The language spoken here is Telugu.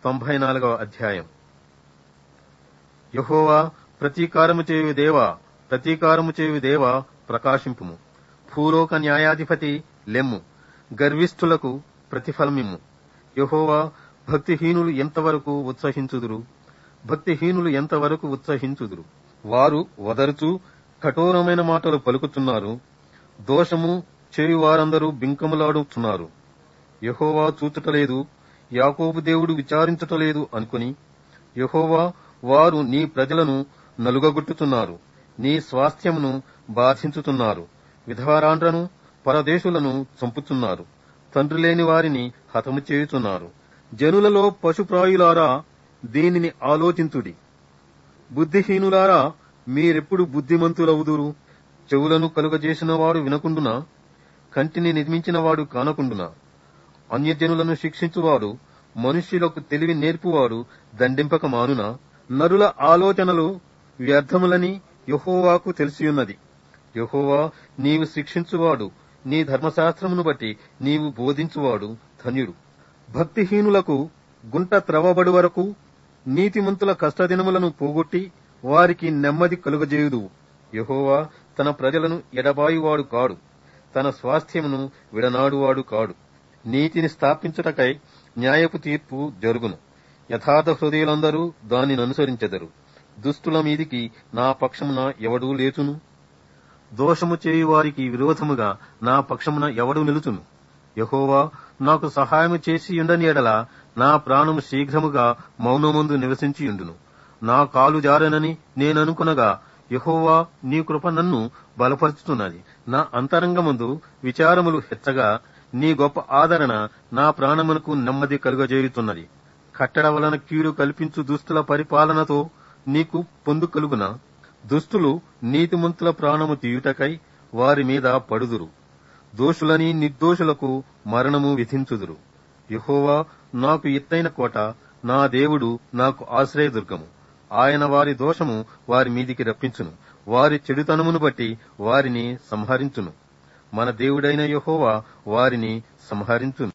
తొంభై నాలుగవ అధ్యాయం యహోవా ప్రతీకారము చేయు దేవా ప్రతీకారము చేయు దేవా ప్రకాశింపుము భూలోక న్యాయాధిపతి లెమ్ము గర్విష్ఠులకు ప్రతిఫలమిమ్ము యహోవా భక్తిహీనులు ఎంతవరకు ఉత్సహించుదురు భక్తిహీనులు ఎంతవరకు ఉత్సహించుదురు వారు వదరుచు కఠోరమైన మాటలు పలుకుతున్నారు దోషము చేయువారందరూ బింకములాడుచున్నారు యహోవా చూచుటలేదు యాకోబు దేవుడు విచారించుటలేదు అనుకుని యహోవా వారు నీ ప్రజలను నలుగగొట్టుతున్నారు నీ స్వాస్థ్యమును బాధించుతున్నారు విధవరాండ్రను పరదేశులను చంపుతున్నారు తండ్రి లేని వారిని హతము చేయుచున్నారు జనులలో పశుప్రాయులారా దీనిని ఆలోచించుడి బుద్ధిహీనులారా మీరెప్పుడు బుద్ధిమంతులవుదురు చెవులను కలుగజేసిన వాడు వినకుండునా కంటిని నిర్మించిన వాడు కానకుండునా అన్యజనులను శిక్షించువాడు మనుష్యులకు తెలివి నేర్పువాడు దండింపక మానునా నరుల ఆలోచనలు వ్యర్థములని యహోవాకు తెలిసియున్నది యహోవా నీవు శిక్షించువాడు నీ ధర్మశాస్త్రమును బట్టి నీవు బోధించువాడు ధన్యుడు భక్తిహీనులకు గుంట త్రవబడు వరకు నీతిమంతుల కష్టదినములను పోగొట్టి వారికి నెమ్మది కలుగజేయుదు యహోవా తన ప్రజలను ఎడబాయువాడు కాడు తన స్వాస్థ్యమును విడనాడువాడు కాడు నీతిని స్థాపించుటకై న్యాయపు తీర్పు జరుగును యథార్థ హృదయులందరూ దానిని అనుసరించెదరు దుష్టుల మీదికి నా పక్షమున ఎవడూ లేచును దోషము చేయువారికి విరోధముగా నా పక్షమున ఎవడు నిలుచును యహోవా నాకు సహాయము చేసి ఉండని ఎడల నా ప్రాణము శీఘ్రముగా మౌనమందు నివసించియుండును నా కాలు జారనని నేననుకునగా యహోవా నీ కృప నన్ను బలపరుచుతున్నది నా అంతరంగమందు విచారములు హెచ్చగా నీ గొప్ప ఆదరణ నా ప్రాణమునకు నెమ్మది కలుగజేయుతున్నది కట్టడ వలన కీడు కల్పించు దుస్తుల పరిపాలనతో నీకు పొందు కలుగున దుస్తులు నీతిమంతుల ప్రాణము తీయుటకై వారి మీద పడుదురు దోషులని నిర్దోషులకు మరణము విధించుదురు యహోవా నాకు ఎత్తైన కోట నా దేవుడు నాకు ఆశ్రయదుర్గము ఆయన వారి దోషము వారి మీదికి రప్పించును వారి చెడుతనమును బట్టి వారిని సంహరించును మన దేవుడైన యహోవా వారిని సంహరించును